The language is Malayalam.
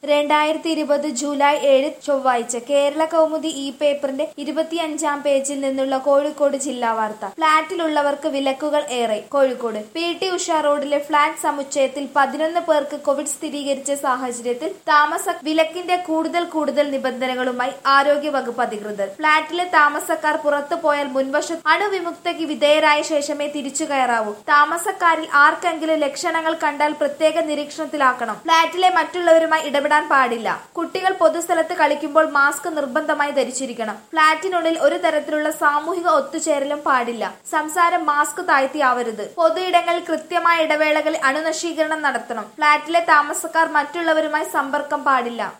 രണ്ടായിരത്തി ഇരുപത് ജൂലൈ ഏഴ് ചൊവ്വാഴ്ച കേരള കൗമുദി ഈ പേപ്പറിന്റെ ഇരുപത്തിയഞ്ചാം പേജിൽ നിന്നുള്ള കോഴിക്കോട് ജില്ലാ വാർത്ത ഫ്ളാറ്റിലുള്ളവർക്ക് വിലക്കുകൾ ഏറെ കോഴിക്കോട് പി ടി ഉഷ റോഡിലെ ഫ്ളാറ്റ് സമുച്ചയത്തിൽ പതിനൊന്ന് പേർക്ക് കോവിഡ് സ്ഥിരീകരിച്ച സാഹചര്യത്തിൽ താമസ വിലക്കിന്റെ കൂടുതൽ കൂടുതൽ നിബന്ധനകളുമായി ആരോഗ്യ വകുപ്പ് അധികൃതർ ഫ്ളാറ്റിലെ താമസക്കാർ പുറത്തു പോയാൽ മുൻവശത്ത് അണുവിമുക്തയ്ക്ക് വിധേയരായ ശേഷമേ തിരിച്ചു കയറാവൂ താമസക്കാരിൽ ആർക്കെങ്കിലും ലക്ഷണങ്ങൾ കണ്ടാൽ പ്രത്യേക നിരീക്ഷണത്തിലാക്കണം ഫ്ളാറ്റിലെ മറ്റുള്ളവരുമായി ഇടപെടാൻ പാടില്ല കുട്ടികൾ പൊതുസ്ഥലത്ത് കളിക്കുമ്പോൾ മാസ്ക് നിർബന്ധമായി ധരിച്ചിരിക്കണം ഫ്ളാറ്റിനുള്ളിൽ ഒരു തരത്തിലുള്ള സാമൂഹിക ഒത്തുചേരലും പാടില്ല സംസാരം മാസ്ക് താഴ്ത്തിയാവരുത് പൊതു ഇടങ്ങളിൽ കൃത്യമായ ഇടവേളകളിൽ അണുനശീകരണം നടത്തണം ഫ്ളാറ്റിലെ താമസക്കാർ മറ്റുള്ളവരുമായി സമ്പർക്കം പാടില്ല